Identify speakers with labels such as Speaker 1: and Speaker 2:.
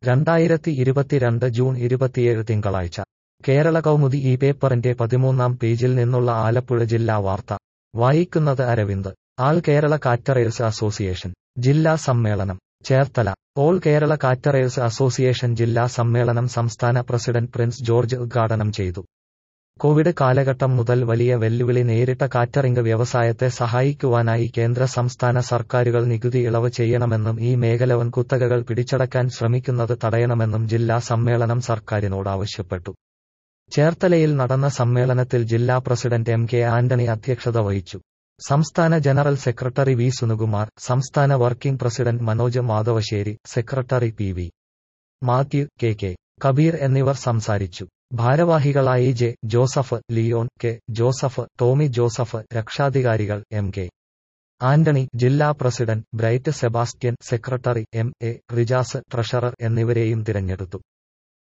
Speaker 1: രണ്ടായിരത്തി ഇരുപത്തിരണ്ട് ജൂൺ ഇരുപത്തിയേഴ് തിങ്കളാഴ്ച കേരള കൗമുദി ഈ പേപ്പറിന്റെ പതിമൂന്നാം പേജിൽ നിന്നുള്ള ആലപ്പുഴ ജില്ലാ വാർത്ത വായിക്കുന്നത് Aravind all Kerala caterers association ജില്ലാ സമ്മേളനം Cherthala all Kerala caterers association ജില്ലാ സമ്മേളനം സംസ്ഥാന പ്രസിഡന്റ് പ്രിൻസ് ജോർജ് ഉദ്ഘാടനം ചെയ്തു കോവിഡ് കാലഘട്ടം മുതൽ വലിയ വെല്ലുവിളി നേരിട്ട കാറ്ററിംഗ് വ്യവസായത്തെ സഹായിക്കുവാനായി കേന്ദ്ര സംസ്ഥാന സർക്കാരുകൾ നികുതി ഇളവ് ചെയ്യണമെന്നും ഈ മേഖല വൻകുത്തകകൾ പിടിച്ചടക്കാൻ ശ്രമിക്കുന്നത് തടയണമെന്നും ജില്ലാ സമ്മേളനം സർക്കാരിനോട് ആവശ്യപ്പെട്ടു ചേർത്തലയിൽ നടന്ന സമ്മേളനത്തിൽ ജില്ലാ പ്രസിഡന്റ് എം കെ ആന്റണി അധ്യക്ഷത വഹിച്ചു സംസ്ഥാന ജനറൽ സെക്രട്ടറി വി സുനുകുമാർ സംസ്ഥാന working president Manoj Madhavassery secretary P V Mathew K K Kabeer എന്നിവർ സംസാരിച്ചു ഭാരവാഹികളായി J Joseph Leon K Joseph Tomy Joseph രക്ഷാധികാരികൾ എം കെ ആന്റണി ജില്ലാ president Bright Sebastian secretary M A Rijas treasurer എന്നിവരെയും തിരഞ്ഞെടുത്തു